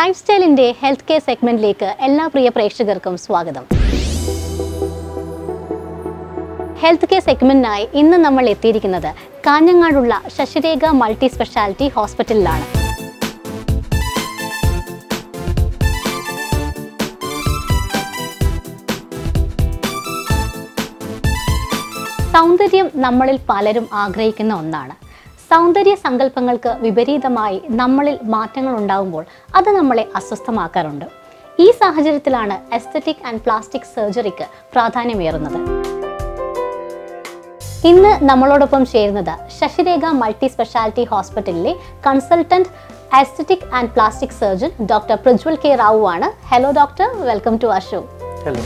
life സ്റ്റൈലിൻ്റെ health care സെഗ്മെന്റിലേക്ക് എല്ലാ പ്രിയ പ്രേക്ഷകർക്കും സ്വാഗതം ഹെൽത്ത് കെയർ സെഗ്മെന്റിനായി ഇന്ന് നമ്മൾ എത്തിയിരിക്കുന്നത് കാഞ്ഞങ്ങാടുള്ള ശശിരേഖ മൾട്ടി സ്പെഷ്യാലിറ്റി ഹോസ്പിറ്റലിലാണ് സൗന്ദര്യം നമ്മളിൽ പലരും ആഗ്രഹിക്കുന്ന ഒന്നാണ് സൗന്ദര്യ സങ്കല്പങ്ങൾക്ക് വിപരീതമായി നമ്മളിൽ മാറ്റങ്ങൾ ഉണ്ടാകുമ്പോൾ അത് നമ്മളെ അസ്വസ്ഥമാക്കാറുണ്ട് ഈ സാഹചര്യത്തിലാണ് എസ്തറ്റിക് ആൻഡ് പ്ലാസ്റ്റിക് സർജറിക്ക് പ്രാധാന്യമേറുന്നത് ഇന്ന് നമ്മളോടൊപ്പം ചേരുന്നത് ശശിരേഖ മൾട്ടി സ്പെഷ്യാലിറ്റി ഹോസ്പിറ്റലിലെ consultant aesthetic and plastic surgeon doctor Prajwal K Rao ആണ് ഹലോ ഡോക്ടർ വെൽക്കം ടു അഷു ഹലോ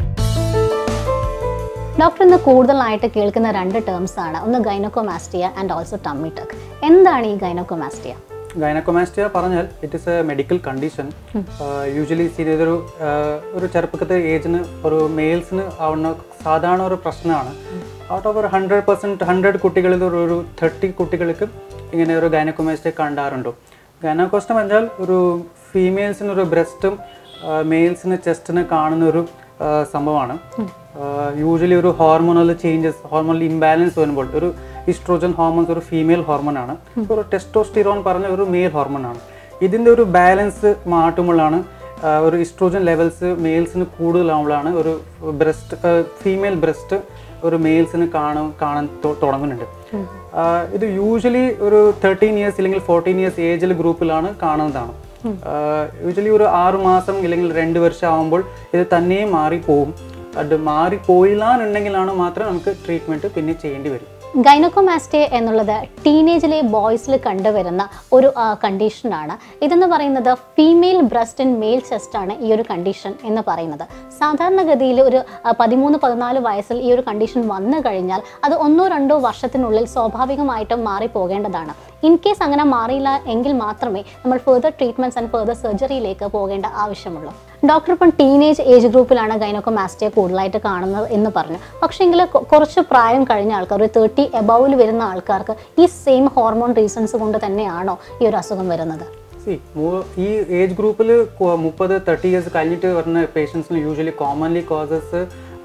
ഡോക്ടർ ഇന്ന് കൂടുതലായിട്ട് കേൾക്കുന്ന രണ്ട് ടേംസ് ആണ് ഒന്ന് gynaecomastia and also tummy tuck എന്താണ് ഈ ഗൈനക്കോമാസ്റ്റിയ ഗൈനക്കോമാസ്റ്റിയ പറഞ്ഞാൽ it is a medical condition usually ഇതൊരു ആഹ്, ഒരു ചെറുപ്പത്തെ ഏജിന് ഒരു മെയിൽസിന് ആവുന്ന സാധാരണ ഒരു പ്രശ്നമാണ് ഔട്ട് ഓഫ് ഒരു ഹൺഡ്രഡ് പെർസെൻറ്റ് ഹൺഡ്രഡ് കുട്ടികളിൽ ഒരു ഒരു തേർട്ടി കുട്ടികൾക്ക് ഇങ്ങനെ ഒരു ഗൈനക്കോമാസ്റ്റിയ കണ്ടാറുണ്ട് ഗൈനക്കോസ്റ്റം പറഞ്ഞാൽ ഒരു ഫീമെയിൽസിന് ഒരു ബ്രസ്റ്റും മെയിൽസിന് ചെസ്റ്റിന് കാണുന്ന ഒരു ആഹ്, സംഭവമാണ് യൂഷ്വലി ഒരു ഹോർമോണൽ ചേഞ്ചസ് ഹോർമോണൽ ഇംബാലൻസ് വരുമ്പോൾ ഒരു ഇസ്ട്രോജൻ ഹോർമോൺസ് ഒരു ഫീമെയിൽ ഹോർമോണാണ് ഒരു ടെസ്റ്റോസ്റ്റിറോൺ പറഞ്ഞ ഒരു മെയിൽ ഹോർമോണാണ് ഇതിൻ്റെ ഒരു ബാലൻസ് മാറ്റുമ്പോഴാണ് ആ, ഒരു ഇസ്ട്രോജൻ ലെവൽസ് മെയിൽസിന് കൂടുതലാവുമ്പോഴാണ് ഒരു ബ്രസ്റ്റ് ഫീമെയിൽ ബ്രസ്റ്റ് ഒരു മെയിൽസിന് കാണാൻ കാണാൻ തൊ- തുടങ്ങുന്നുണ്ട് ആ, ഇത് യൂഷ്വലി ഒരു തേർട്ടീൻ ഇയേഴ്സ് അല്ലെങ്കിൽ ഫോർട്ടീൻ ഇയേഴ്സ് ഏജിൽ ഗ്രൂപ്പിലാണ് കാണുന്നതാണ് യൂഷ്വലി ഒരു ആറ് മാസം അല്ലെങ്കിൽ രണ്ട് വർഷം ആകുമ്പോൾ ഇത് തന്നെ മാറിപ്പോവും അത് മാറിപ്പോയില്ല എന്നുണ്ടെങ്കിലാണ് മാത്രമേ നമുക്ക് ട്രീറ്റ്മെൻറ്റ് പിന്നെ ചെയ്യേണ്ടി വരും ഗൈനക്കോമാസ്റ്റിയ എന്നുള്ളത് ടീനേജിലെ ബോയ്സിൽ കണ്ടുവരുന്ന ഒരു കണ്ടീഷനാണ് ഇതെന്ന് പറയുന്നത് female breast and male chest ആണ് ഈ ഒരു കണ്ടീഷൻ എന്ന് പറയുന്നത് സാധാരണഗതിയിൽ ഒരു ആ, പതിമൂന്ന് പതിനാല് വയസ്സിൽ ഈ ഒരു കണ്ടീഷൻ വന്നു കഴിഞ്ഞാൽ അത് ഒന്നോ രണ്ടോ വർഷത്തിനുള്ളിൽ സ്വാഭാവികമായിട്ടും മാറിപ്പോകേണ്ടതാണ് ഇൻ കേസ് അങ്ങനെ മാറിയില്ല എങ്കിൽ മാത്രമേ നമ്മൾ ഫെർദർ ട്രീറ്റ്മെൻറ്റ്സ് ആൻഡ് ഫെർദർ സർജറിയിലേക്ക് പോകേണ്ട ആവശ്യമുള്ളൂ ഡോക്ടർ ഇപ്പം ടീനേജ് ഏജ് ഗ്രൂപ്പിലാണ് ഗൈനോക്കോമാസ്റ്റിയ കൂടുതലായിട്ട് കാണുന്നത് എന്ന് പറഞ്ഞു പക്ഷേങ്കിൽ കുറച്ച് പ്രായം കഴിഞ്ഞ ആൾക്കാർ ഒരു തേർട്ടി എബൌവിൽ വരുന്ന ആൾക്കാർക്ക് ഈ സെയിം ഹോർമോൺ റീസൺസ് കൊണ്ട് തന്നെയാണോ ഈ ഒരു അസുഖം വരുന്നത് സി ഈ ഏജ് ഗ്രൂപ്പിൽ മുപ്പത് തേർട്ടി ഇയേഴ്സ് കഴിഞ്ഞിട്ട് വരുന്ന പേഷ്യൻസിന് usually commonly causes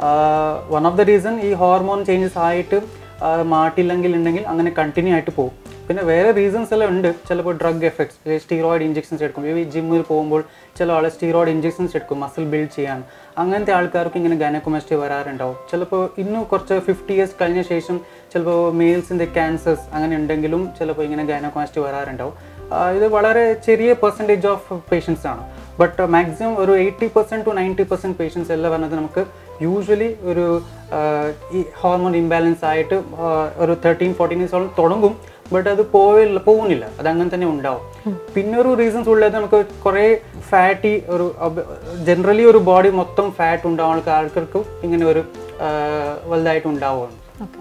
one of the reason ഈ ഹോർമോൺ ചേഞ്ചസ് ആയിട്ട് ആ, മാറ്റില്ലെങ്കിൽ ഉണ്ടെങ്കിൽ അങ്ങനെ കണ്ടിന്യൂ ആയിട്ട് പോകും പിന്നെ വേറെ റീസൺസ് എല്ലാം ഉണ്ട് ചിലപ്പോൾ ഡ്രഗ് എഫക്ട്സ് സ്റ്റീറോയിഡ് ഇഞ്ചെക്ഷൻസ് എടുക്കും ഈ ജിമ്മിൽ പോകുമ്പോൾ ചില ആൾ സ്റ്റീറോയിഡ് ഇഞ്ചെക്ഷൻസ് എടുക്കും മസിൽ ബിൽഡ് ചെയ്യാൻ അങ്ങനത്തെ ആൾക്കാർക്ക് ഇങ്ങനെ ഗൈനക്കോമസ്റ്റി വരാറുണ്ടാവും ചിലപ്പോൾ ഇന്നും കുറച്ച് ഫിഫ്റ്റി ഇയേഴ്സ് കഴിഞ്ഞ ശേഷം ചിലപ്പോൾ മെയിൽസിൻ്റെ ക്യാൻസേഴ്സ് അങ്ങനെ ഉണ്ടെങ്കിലും ചിലപ്പോൾ ഇങ്ങനെ ഗൈനക്കോമസ്റ്റി വരാറുണ്ടാവും ആ, ഇത് വളരെ ചെറിയ പെർസെൻറ്റേജ് ഓഫ് പേഷ്യൻസ് ആണ് ബട്ട് മാക്സിമം ഒരു eighty percent to ninety percent patients എല്ലാം പറഞ്ഞത് നമുക്ക് യൂഷ്വലി ഒരു ആ, ഈ ഹോർമോൺ ഇംബാലൻസ് ആയിട്ട് ആ, ഒരു തേർട്ടീൻ ഫോർട്ടീൻ ഇയേഴ്സോളം തുടങ്ങും ബട്ട് അത് പോയില്ല പോകുന്നില്ല അത് അങ്ങനെ തന്നെ ഉണ്ടാവും പിന്നെ ഒരു റീസൺസ് ഉള്ളത് നമുക്ക് കുറേ ഫാറ്റി ഒരു ജനറലി ഒരു ബോഡി മൊത്തം ഫാറ്റ് ഉണ്ടാവുന്ന ആൾക്കാർക്ക് ഇങ്ങനെ ഒരു ആ, വലുതായിട്ട് ഉണ്ടാവുകയാണ്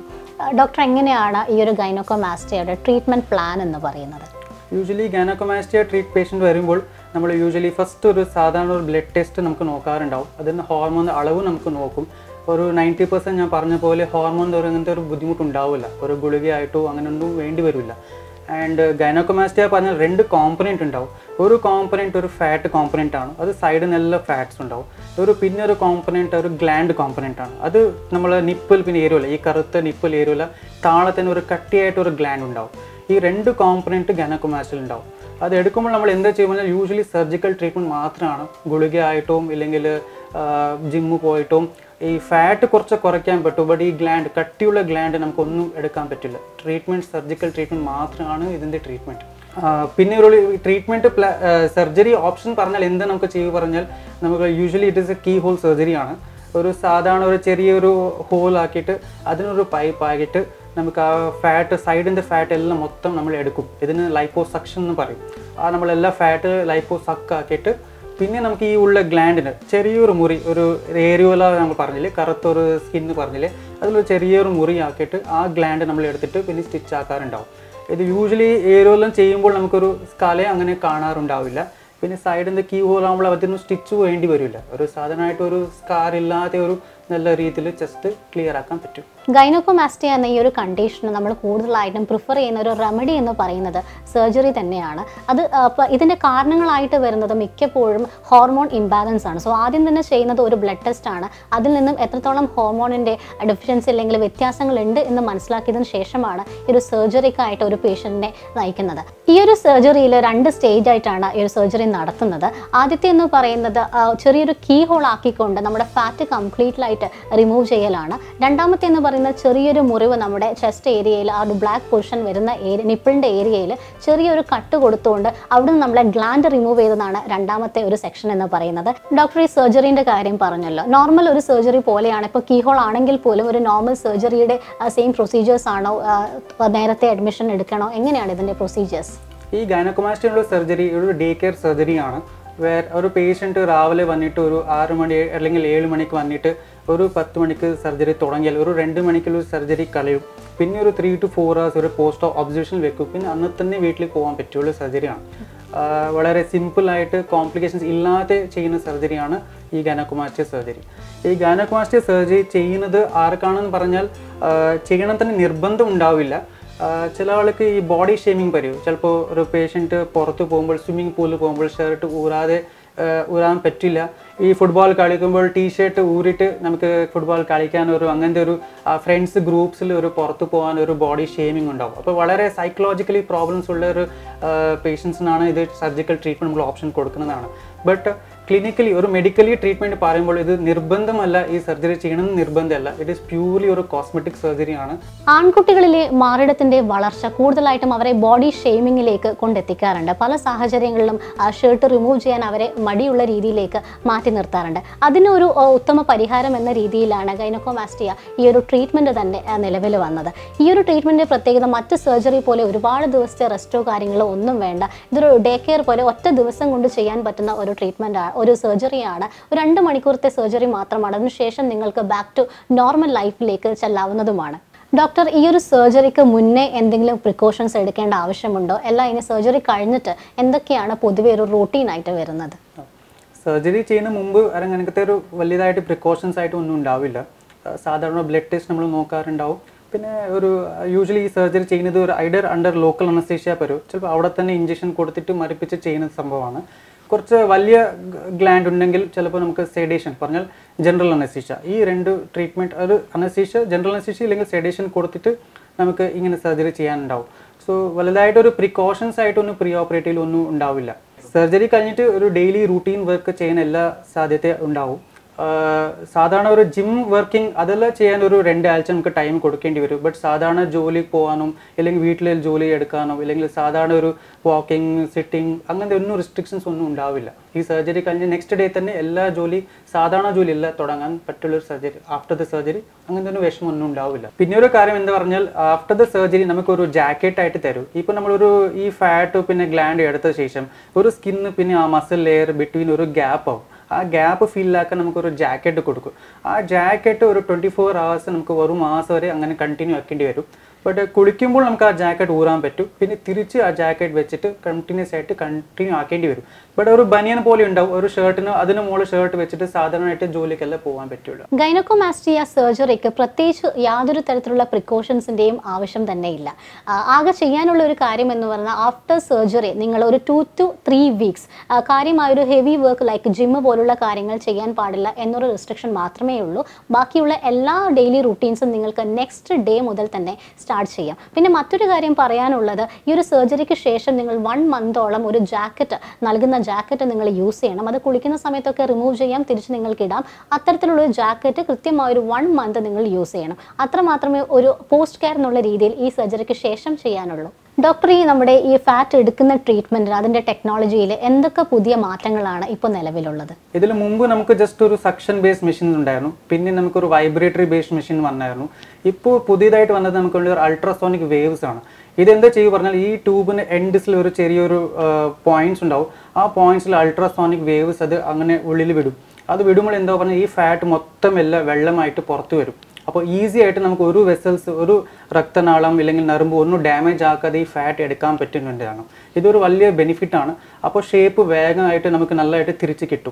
ഡോക്ടർ എങ്ങനെയാണ് ഈ ഒരു ഗൈനോക്കോമാസ്റ്റിയയുടെ ട്രീറ്റ്മെൻറ്റ് പ്ലാൻ എന്ന് പറയുന്നത് യൂഷ്വലി ഗാനക്കോമാസ്റ്റിയ ട്രീറ്റ് പേഷ്യൻ്റ് വരുമ്പോൾ നമ്മൾ യൂഷ്വലി ഫസ്റ്റ് ഒരു സാധാരണ ഒരു ബ്ലഡ് ടെസ്റ്റ് നമുക്ക് നോക്കാറുണ്ടാവും അതിന് ഹോർമോൺ അളവ് നമുക്ക് നോക്കും ഒരു നയൻറ്റി പെർസെൻറ്റ് ഞാൻ പറഞ്ഞ പോലെ ഹോർമോൺ ഒരു അങ്ങനത്തെ ഒരു ബുദ്ധിമുട്ടുണ്ടാവില്ല ഒരു ഗുളികയായിട്ടോ അങ്ങനെയൊന്നും വേണ്ടി വരില്ല ആൻഡ് ഗൈനോക്കോമാസ്റ്റിയ പറഞ്ഞാൽ രണ്ട് കോമ്പനൻറ്റ് ഉണ്ടാവും ഒരു കോമ്പനൻറ്റ് ഒരു ഫാറ്റ് കോമ്പനൻ്റ് ആണ് അത് സൈഡിൽ നല്ല ഫാറ്റ്സ് ഉണ്ടാവും ഒരു പിന്നെ ഒരു കോമ്പനൻറ്റ് ഒരു ഗ്ലാൻഡ് കോമ്പനൻ്റ് ആണ് അത് നമ്മൾ നിപ്പിൽ പിന്നെ ഏരുമല്ല ഈ കറുത്ത നിപ്പിൽ ഏരുമല്ല താഴെ തന്നെ ഒരു കട്ടിയായിട്ട് ഒരു ഗ്ലാൻഡ് ഉണ്ടാവും ഈ രണ്ട് കോമ്പനൻറ്റ് ഗനക്കോമാസ്റ്റിൽ ഉണ്ടാവും അത് എടുക്കുമ്പോൾ നമ്മൾ എന്താ ചെയ്യുമ്പോൾ യൂഷ്വലി സർജിക്കൽ ട്രീറ്റ്മെൻറ്റ് മാത്രമാണ് ഗുളികയായിട്ടും ഇല്ലെങ്കിൽ ജിമ്മ് പോയിട്ടും ഈ ഫാറ്റ് കുറച്ച് കുറയ്ക്കാൻ പറ്റും ബട്ട് ഈ ഗ്ലാൻഡ് കട്ടിയുള്ള ഗ്ലാൻഡ് നമുക്കൊന്നും എടുക്കാൻ പറ്റില്ല ട്രീറ്റ്മെൻറ്റ് സർജിക്കൽ ട്രീറ്റ്മെൻറ്റ് മാത്രമാണ് ഇതിൻ്റെ ട്രീറ്റ്മെൻറ്റ് പിന്നെ ഒരു ട്രീറ്റ്മെൻറ്റ് സർജറി ഓപ്ഷൻ പറഞ്ഞാൽ എന്താ നമുക്ക് ചെയ്യുക പറഞ്ഞാൽ നമുക്ക് usually it is a keyhole surgery ആണ് ഒരു സാധാരണ ഒരു ചെറിയൊരു ഹോൾ ആക്കിയിട്ട് അതിനൊരു പൈപ്പ് ആക്കിയിട്ട് നമുക്ക് ആ ഫാറ്റ് സൈഡിൻ്റെ ഫാറ്റ് എല്ലാം മൊത്തം നമ്മൾ എടുക്കും ഇതിന് ലൈപ്പോ സക്ഷൻ എന്ന് പറയും ആ നമ്മളെല്ലാ ഫാറ്റ് ലൈപ്പോ സക്ക് ആക്കിയിട്ട് പിന്നെ നമുക്ക് ഈ ഉള്ള ഗ്ലാൻഡിന് ചെറിയൊരു മുറി ഒരു ഏരിയോല നമ്മൾ പറഞ്ഞില്ലേ കറുത്തൊരു സ്കിന്ന് പറഞ്ഞില്ലേ അതിലൊരു ചെറിയൊരു മുറി ആക്കിയിട്ട് ആ ഗ്ലാൻഡ് നമ്മൾ എടുത്തിട്ട് പിന്നെ സ്റ്റിച്ച് ആക്കാറുണ്ടാവും ഇത് യൂഷ്വലി ഏരിയോലം ചെയ്യുമ്പോൾ നമുക്കൊരു സ്കല അങ്ങനെ കാണാറുണ്ടാവില്ല പിന്നെ സൈഡിൻ്റെ കീ ഹോൾ ആകുമ്പോൾ അതിന് സ്റ്റിച്ച് വേണ്ടി വരില്ല ഒരു സാധാരണമായിട്ട് ഒരു സ്കാർ ഇല്ലാത്ത ഒരു നല്ല രീതിയിൽ ചെസ്റ്റ് ക്ലിയർ ആക്കാൻ പറ്റും ഗൈനോക്കോമാസ്റ്റിയ എന്ന ഈ ഒരു കണ്ടീഷന് നമ്മൾ കൂടുതലായിട്ടും പ്രിഫർ ചെയ്യുന്ന ഒരു റെമഡി എന്ന് പറയുന്നത് സർജറി തന്നെയാണ് അത് ആ, പ- ഇതിൻ്റെ കാരണങ്ങളായിട്ട് വരുന്നത് മിക്കപ്പോഴും ഹോർമോൺ ഇംബാലൻസ് ആണ് സോ ആദ്യം തന്നെ ചെയ്യുന്നത് ഒരു ബ്ലഡ് ടെസ്റ്റ് ആണ് അതിൽ നിന്നും എത്രത്തോളം ഹോർമോണിൻ്റെ ഡെഫിഷ്യൻസി അല്ലെങ്കിൽ വ്യത്യാസങ്ങളുണ്ട് എന്ന് മനസ്സിലാക്കിയതിന് ശേഷമാണ് ഈ ഒരു സർജറിക്കായിട്ട് ഒരു പേഷ്യൻറ്റിനെ നയിക്കുന്നത് ഈ ഒരു സർജറിയിൽ രണ്ട് സ്റ്റേജ് ആയിട്ടാണ് ഈ ഒരു സർജറി നടത്തുന്നത് ആദ്യത്തെ എന്ന് പറയുന്നത് ആ, ചെറിയൊരു കീ ഹോൾ ആക്കിക്കൊണ്ട് നമ്മുടെ ഫാറ്റ് കംപ്ലീറ്റ്ലായിട്ട് റിമൂവ് ചെയ്യലാണ് രണ്ടാമത്തെ എന്ന് പറയുന്നത് ചെറിയൊരു മുറിവ് നമ്മുടെ ചെസ്റ്റ് ഏരിയയിൽ ആ ഒരു ബ്ലാക്ക് പൊസിഷൻ വരുന്ന ഏരിയ നിപ്പിളിൻ്റെ ഏരിയയിൽ ചെറിയൊരു കട്ട് കൊടുത്തുകൊണ്ട് അവിടെ നിന്ന് നമ്മളെ ഗ്ലാൻഡ് റിമൂവ് ചെയ്തതാണ് രണ്ടാമത്തെ ഒരു സെക്ഷൻ എന്ന് പറയുന്നത് ഡോക്ടർ ഈ സർജറിൻ്റെ കാര്യം പറഞ്ഞല്ലോ നോർമൽ ഒരു സർജറി പോലെയാണ് ഇപ്പോൾ കീ ഹോൾ ആണെങ്കിൽ പോലും ഒരു നോർമൽ സർജറിയുടെ സെയിം പ്രൊസീജിയേഴ്സ് ആണോ ആ, നേരത്തെ അഡ്മിഷൻ എടുക്കണോ എങ്ങനെയാണ് ഇതിൻ്റെ പ്രൊസീജിയേഴ്സ് ഈ ഗൈനക്കോമാസ്റ്റിയുള്ള സർജറി ഒരു ഡേ കെയർ സർജറിയാണ് വേറെ ഒരു പേഷ്യൻറ്റ് രാവിലെ വന്നിട്ട് ഒരു ആറ് മണി അല്ലെങ്കിൽ ഏഴ് മണിക്ക് വന്നിട്ട് ഒരു പത്ത് മണിക്ക് സർജറി തുടങ്ങിയാൽ ഒരു രണ്ട് മണിക്കുള്ള സർജറി കളയും പിന്നെ ഒരു ത്രീ ടു ഫോർ ഹവേഴ്സ് ഒരു പോസ്റ്റ് ഒബ്സർവേഷൻ വെക്കും പിന്നെ അന്ന് തന്നെ വീട്ടിൽ പോകാൻ പറ്റിയുള്ള സർജറിയാണ് ആഹ് വളരെ സിമ്പിളായിട്ട് കോംപ്ലിക്കേഷൻസ് ഇല്ലാതെ ചെയ്യുന്ന സർജറിയാണ് ഈ ഗൈനക്കോമാസ്റ്റിയ സർജറി ഈ ഗൈനക്കോമാസ്റ്റിയ സർജറി ചെയ്യുന്നത് ആർക്കാണെന്ന് പറഞ്ഞാൽ ആഹ് ചെയ്യണം തന്നെ നിർബന്ധം ഉണ്ടാവില്ല ആഹ് ചില ആൾക്ക് ഈ ബോഡി ഷേമിങ് വരും ചിലപ്പോൾ ഒരു പേഷ്യൻറ്റ് പുറത്ത് പോകുമ്പോൾ സ്വിമ്മിംഗ് പൂളിൽ പോകുമ്പോൾ ഷർട്ട് ഊരാതെ ആഹ് ഊരാൻ പറ്റില്ല ഈ ഫുട്ബോൾ കളിക്കുമ്പോൾ ടീഷർട്ട് ഊരിയിട്ട് നമുക്ക് ഫുട്ബോൾ കളിക്കാൻ ഒരു അങ്ങനത്തെ ഒരു ഫ്രണ്ട്സ് ഗ്രൂപ്പ്സിൽ ഒരു പുറത്ത് പോകാൻ ഒരു ബോഡി ഷേമിംഗ് ഉണ്ടാവും അപ്പോൾ വളരെ സൈക്കോളജിക്കലി പ്രോബ്ലംസ് ഉള്ള ഒരു പേഷ്യൻസിനാണ് ഇത് സർജിക്കൽ ട്രീറ്റ്മെൻറ്റ് നമ്മൾ ഓപ്ഷൻ കൊടുക്കുന്നതാണ് ബട്ട് ക്ലിനിക്കലി ഒരു മെഡിക്കലി ട്രീറ്റ്മെൻറ്റ് പറയുമ്പോൾ ഇത് നിർബന്ധമല്ല ഈ സർജറി ചെയ്യണമെന്ന് നിർബന്ധമല്ല ഇറ്റ് ഈസ് പ്യൂർലി ഒരു കോസ്മെറ്റിക് സർജറിയാണ് ആൺകുട്ടികളിലെ മാറിടത്തിന്റെ വളർച്ച കൂടുതലായിട്ടും അവരെ ബോഡി ഷെയ്മിങ്ങിലേക്ക് കൊണ്ടെത്തിക്കാറുണ്ട് പല സാഹചര്യങ്ങളിലും ആ ഷർട്ട് റിമൂവ് ചെയ്യാൻ അവരെ മടിയുള്ള രീതിയിലേക്ക് മാറ്റി നിർത്താറുണ്ട് അതിനൊരു ആ, ഉത്തമ പരിഹാരം എന്ന രീതിയിലാണ് ഗൈനക്കോമാസ്റ്റിയ ഈ ഒരു ട്രീറ്റ്മെൻറ്റ് തന്നെ നിലവിൽ വന്നത് ഈ ഒരു ട്രീറ്റ്മെൻറ്റ് പ്രത്യേകത മറ്റ് സർജറി പോലെ ഒരുപാട് ദിവസത്തെ റെസ്റ്റോ കാര്യങ്ങളോ ഒന്നും വേണ്ട ഇതൊരു ഡേ കെയർ പോലെ ഒറ്റ ദിവസം കൊണ്ട് ചെയ്യാൻ പറ്റുന്ന ഒരു ട്രീറ്റ്മെൻറ്റ് ഒരു സർജറിയാണ് ഒരു രണ്ട് മണിക്കൂറത്തെ സർജറി മാത്രമാണ് അതിനുശേഷം നിങ്ങൾക്ക് ബാക്ക് ടു നോർമൽ ലൈഫിലേക്ക് ചെല്ലാവുന്നതുമാണ് ഡോക്ടർ ഈ ഒരു സർജറിക്ക് മുന്നേ എന്തെങ്കിലും പ്രിക്കോഷൻസ് എടുക്കേണ്ട ആവശ്യമുണ്ടോ അല്ല ഇനി സർജറി കഴിഞ്ഞിട്ട് എന്തൊക്കെയാണ് പൊതുവെ ഒരു റൂട്ടീനായിട്ട് വരുന്നത് സർജറി ചെയ്യുന്ന മുമ്പ് അല്ലെങ്കിൽ അങ്ങനത്തെ ഒരു വലിയതായിട്ട് പ്രിക്കോഷൻസ് ആയിട്ട് ഒന്നും ഉണ്ടാവില്ല ആ, സാധാരണ ബ്ലഡ് ടെസ്റ്റ് നമ്മൾ നോക്കാറുണ്ടാവും പിന്നെ ഒരു യൂഷ്വലി ഈ സർജറി ചെയ്യുന്നത് ഒരു ഐഡർ അണ്ടർ ലോക്കൽ അനസ്തേഷ്യ പരും ചിലപ്പോൾ അവിടെ തന്നെ ഇഞ്ചക്ഷൻ കൊടുത്തിട്ട് മരിപ്പിച്ച് ചെയ്യുന്ന സംഭവമാണ് കുറച്ച് വലിയ ഗ്ലാൻഡ് ഉണ്ടെങ്കിൽ ചിലപ്പോൾ നമുക്ക് സെഡേഷൻ പറഞ്ഞാൽ ജനറൽ അനസ്തീഷ്യ ഈ രണ്ട് ട്രീറ്റ്മെൻറ്റ് ഒരു അനസ്തീഷ്യ ജനറൽ അനസ്തീഷ്യ ഇല്ലെങ്കിൽ സെഡേഷൻ കൊടുത്തിട്ട് നമുക്ക് ഇങ്ങനെ സർജറി ചെയ്യാനുണ്ടാവും സോ വലുതായിട്ടൊരു പ്രിക്കോഷൻസ് ആയിട്ടൊന്നും പ്രീ ഓപ്പറേറ്റീവിൽ ഒന്നും ഉണ്ടാവില്ല സർജറി കഴിഞ്ഞിട്ട് ഒരു ഡെയിലി റൂട്ടീൻ വർക്ക് ചെയ്യാൻ എല്ലാ സാധ്യത ഉണ്ടാവും ആഹ് സാധാരണ ഒരു ജിം വർക്കിംഗ് അതെല്ലാം ചെയ്യാൻ ഒരു രണ്ടാഴ്ച നമുക്ക് ടൈം കൊടുക്കേണ്ടി വരും ബട്ട് സാധാരണ ജോലി പോകാനും അല്ലെങ്കിൽ വീട്ടിൽ ജോലി എടുക്കാനോ അല്ലെങ്കിൽ സാധാരണ ഒരു വാക്കിംഗ് സിറ്റിംഗ് അങ്ങനത്തെ ഒന്നും റെസ്ട്രിക്ഷൻസ് ഒന്നും ഉണ്ടാവില്ല ഈ സർജറി കഴിഞ്ഞ് നെക്സ്റ്റ് ഡേ തന്നെ എല്ലാ ജോലി സാധാരണ ജോലി എല്ലാം തുടങ്ങാൻ പറ്റുള്ള ഒരു സർജറി ആഫ്റ്റർ ദ സർജറി അങ്ങനത്തെ ഒരു വിഷമം ഒന്നും ഉണ്ടാവില്ല പിന്നെ ഒരു കാര്യം എന്താ പറഞ്ഞാൽ ആഫ്റ്റർ ദ സർജറി നമുക്കൊരു ജാക്കറ്റ് ആയിട്ട് തരും ഇപ്പൊ നമ്മളൊരു ഈ ഫാറ്റ് പിന്നെ ഗ്ലാൻഡ് എടുത്ത ശേഷം ഒരു സ്കിന്ന് പിന്നെ ആ മസിൽ ലെയർ ബിറ്റ്വീൻ ഒരു ഗ്യാപ്പ് ആവും ആ ഗ്യാപ്പ് ഫില്ലാക്കാൻ നമുക്കൊരു ജാക്കറ്റ് കൊടുക്കും ആ ജാക്കറ്റ് ഒരു ട്വൻറ്റി ഫോർ ഹവേഴ്സ് നമുക്ക് ഒരു മാസം വരെ അങ്ങനെ കണ്ടിന്യൂ ആക്കേണ്ടി വരും ബട്ട് കുളിക്കുമ്പോൾ നമുക്ക് ആ ജാക്കറ്റ് ഊറാൻ പറ്റും പിന്നെ തിരിച്ച് ആ ജാക്കറ്റ് വെച്ചിട്ട് കണ്ടിന്യൂസ് ആയിട്ട് കണ്ടിന്യൂ ആക്കേണ്ടി വരും ബട്ട് ഒരു ബനിയൻ പോലെ ഉണ്ടാവും ഒരു ഷർട്ടിന് അതിന് മുകളിൽ ഷർട്ട് വെച്ചിട്ട് സാധാരണയായിട്ട് ജോലിക്കെല്ലാം പോകാൻ പറ്റുള്ളൂ ഗൈനക്കോമാസ്റ്റിയ സർജറിക്ക് പ്രത്യേകിച്ച് യാതൊരു തരത്തിലുള്ള പ്രിക്കോഷൻസിൻ്റെയും ആവശ്യം തന്നെ ഇല്ല ആ, ആകെ ചെയ്യാനുള്ള ഒരു കാര്യം എന്ന് പറഞ്ഞാൽ ആഫ്റ്റർ സർജറി നിങ്ങൾ ഒരു ടു ടു ത്രീ വീക്സ് കാര്യമായ ഒരു ഹെവി വർക്ക് ലൈക്ക് ജിമ്മ് പോലുള്ള കാര്യങ്ങൾ ചെയ്യാൻ പാടില്ല എന്നൊരു റെസ്ട്രിക്ഷൻ മാത്രമേ ഉള്ളൂ ബാക്കിയുള്ള എല്ലാ ഡെയിലി റുട്ടീൻസും നിങ്ങൾക്ക് നെക്സ്റ്റ് ഡേ മുതൽ തന്നെ സ്റ്റാർട്ട് ചെയ്യാം പിന്നെ മറ്റൊരു കാര്യം പറയാനുള്ളത് ഈ ഒരു സർജറിക്ക് ശേഷം നിങ്ങൾ വൺ മന്തോളം ഒരു ജാക്കറ്റ് നൽകുന്ന ജാക്കറ്റ് നിങ്ങൾ യൂസ് ചെയ്യണം അത് കുളിക്കുന്ന സമയത്തൊക്കെ റിമൂവ് ചെയ്യാം തിരിച്ച് നിങ്ങൾക്ക് ഇടാം അത്തരത്തിലുള്ള ഒരു ജാക്കറ്റ് കൃത്യമായ ഒരു വൺ മന്ത് നിങ്ങൾ യൂസ് ചെയ്യണം അത്ര മാത്രമേ ഒരു പോസ്റ്റ് കെയർ എന്നുള്ള രീതിയിൽ ഈ സർജറിക്ക് ശേഷം ചെയ്യാനുള്ളൂ ഡോക്ടർ ഈ നമ്മുടെ ഈ ഫാറ്റ് എടുക്കുന്ന ട്രീറ്റ്മെൻറ്റിന് അതിൻ്റെ ടെക്നോളജിയിൽ എന്തൊക്കെ പുതിയ മാറ്റങ്ങളാണ് ഇപ്പോൾ നിലവിലുള്ളത് ഇതിൽ മുമ്പ് നമുക്ക് ജസ്റ്റ് ഒരു സക്ഷൻ ബേസ്ഡ് മെഷീൻ ഉണ്ടായിരുന്നു പിന്നെ നമുക്കൊരു വൈബ്രേറ്ററി ബേസ്ഡ് മെഷീൻ വന്നായിരുന്നു ഇപ്പോൾ പുതിയതായിട്ട് വന്നത് നമുക്കുള്ള ഒരു അൾട്രാസോണിക് വേവ്സ് ആണ് ഇതെന്താ ചെയ്യുക പറഞ്ഞാൽ ഈ ട്യൂബിന് എൻഡിസിൽ ഒരു ചെറിയൊരു പോയിന്റ്സ് ഉണ്ടാവും ആ പോയിന്റ്സിൽ അൾട്രാസോണിക് വേവ്സ് അത് അങ്ങനെ ഉള്ളിൽ വിടും അത് വിടുമ്പോൾ എന്താ പറഞ്ഞാൽ ഈ ഫാറ്റ് മൊത്തം എല്ലാം വെള്ളമായിട്ട് പുറത്ത് വരും അപ്പോൾ ഈസി ആയിട്ട് നമുക്ക് ഒരു വെസൽസ് ഒരു രക്തനാളം ഇല്ലെങ്കിൽ നരമ്പ് ഒന്നും ഡാമേജ് ആക്കാതെ ഈ ഫാറ്റ് എടുക്കാൻ പറ്റുന്നതാണ് ഇതൊരു വലിയ ബെനിഫിറ്റ് ആണ് അപ്പോൾ ഷേപ്പ് വേഗമായിട്ട് നമുക്ക് നല്ലതായിട്ട് തിരിച്ച് കിട്ടും